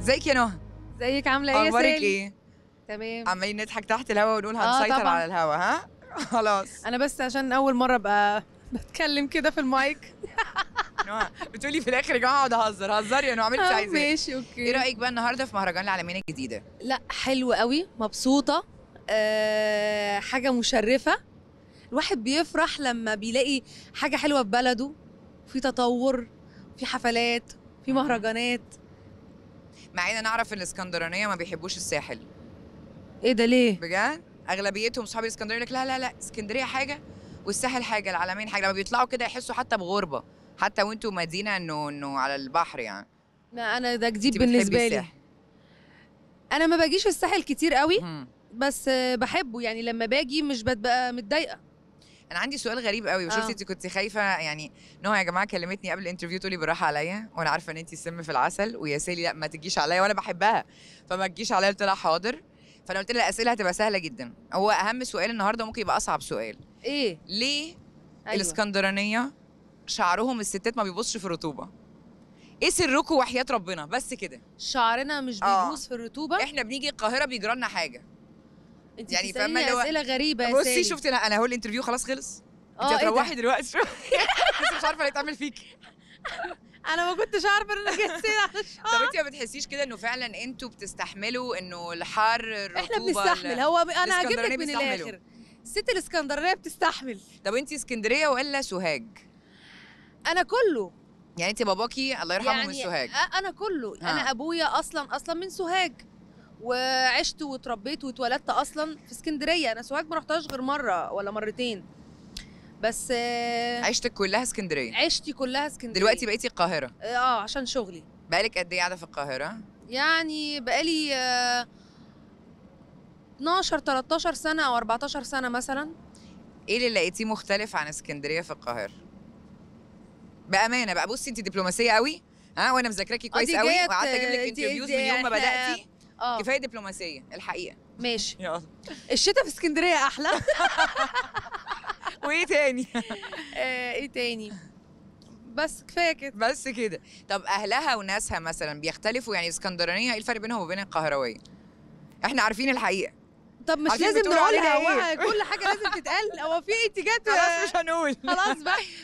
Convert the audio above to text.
ازيك يا نهى ازيك عامله ايه يا اخبارك سالي ايه تمام عمالين نضحك تحت الهوا ونقول آه، هنسيطر طبعاً. على الهوا ها خلاص انا بس عشان اول مره ابقى بتكلم كده في المايك نهى بتقولي في الاخر يا جماعه اقعد اهزر هزري انا اعملي مش آه، عايزاه ماشي اوكي ايه رايك بقى النهارده في مهرجان العالمين الجديده لا حلو قوي مبسوطه أه حاجه مشرفه الواحد بيفرح لما بيلاقي حاجه حلوه في بلده في تطور في حفلات في مهرجانات مع ان انا اعرف ان الاسكندرانيه ما بيحبوش الساحل ايه ده ليه بجد اغلبيتهم صحابي الاسكندريه يقول لك لا لا لا اسكندريه حاجه والساحل حاجه العالمين حاجه لما بيطلعوا كده يحسوا حتى بغربه حتى وانتوا مدينه انه انه على البحر يعني لا انا ده جديد انت بتحبي بالنسبه لي الساحل. انا ما باجيش الساحل كتير قوي مم. بس آه، بحبه يعني لما باجي مش ببقى متضايقه انا عندي سؤال غريب قوي وشفتي آه. انت كنت خايفه يعني نهى يا جماعه كلمتني قبل الانترفيو تقولي بالراحه عليا وانا عارفه ان انت السم في العسل ويا سالي لا ما تجيش عليا وانا بحبها فما تجيش عليا قلت لها حاضر فانا قلت لها الاسئله هتبقى سهله جدا هو اهم سؤال النهارده ممكن يبقى اصعب سؤال ايه ليه أيوة. الاسكندرانيه شعرهم الستات ما بيبصش في الرطوبه ايه سركم وحياه ربنا بس كده شعرنا مش آه. بيبوظ في الرطوبه احنا بنيجي القاهره بيجرى لنا حاجه انت يعني يعني فاهمة اللي هو- اسئله غريبه يا بصي سالي. شفتي انا انا هو الانترفيو خلاص خلص انت آه، إيه ده؟ هتروحي دلوقتي لسه مش عارفه اللي يتعمل فيكي انا ما كنتش عارفه ان انا جاي اسئله على طب الشعر انت ما بتحسيش كده انه فعلا انتوا بتستحملوا انه الحر الرطوبه احنا بنستحمل هو انا هجيب لك الإسكندرانية من بيستحملوا. الاخر الست الاسكندرانيه بتستحمل طب انت اسكندريه ولا سوهاج انا كله يعني انت باباكي الله يرحمه من سوهاج أ- انا كله ها. انا ابويا اصلا اصلا من سوهاج وعشت واتربيت واتولدت اصلا في اسكندريه انا سوهاج ما رحتهاش غير مره ولا مرتين بس آه، عيشتك كلها اسكندريه عشتي كلها اسكندريه دلوقتي بقيتي القاهره اه عشان شغلي بقالك قد ايه قاعده في القاهره يعني بقالي آه، 12 13 سنه او 14 سنه مثلا ايه اللي لقيتيه مختلف عن اسكندريه في القاهره بامانه بقى بصي انت دبلوماسيه قوي ها وانا مذاكراكي كويس دي قوي جت- وقعدت اجيب لك دي- انترفيوز دي من يوم ما احنا- بداتي اه كفايه دبلوماسيه الحقيقه ماشي يلا الشتاء في اسكندريه احلى وايه تاني آه، ايه تاني بس كفايه كده بس كده طب اهلها وناسها مثلا بيختلفوا يعني اسكندرانيه ايه الفرق بينهم وبين القاهرويه احنا عارفين الحقيقه طب مش عارفين لازم بتقولوا نقولها علينا هو كل حاجه لازم تتقال هو في انت جت خلاص مش هنقول خلاص بقى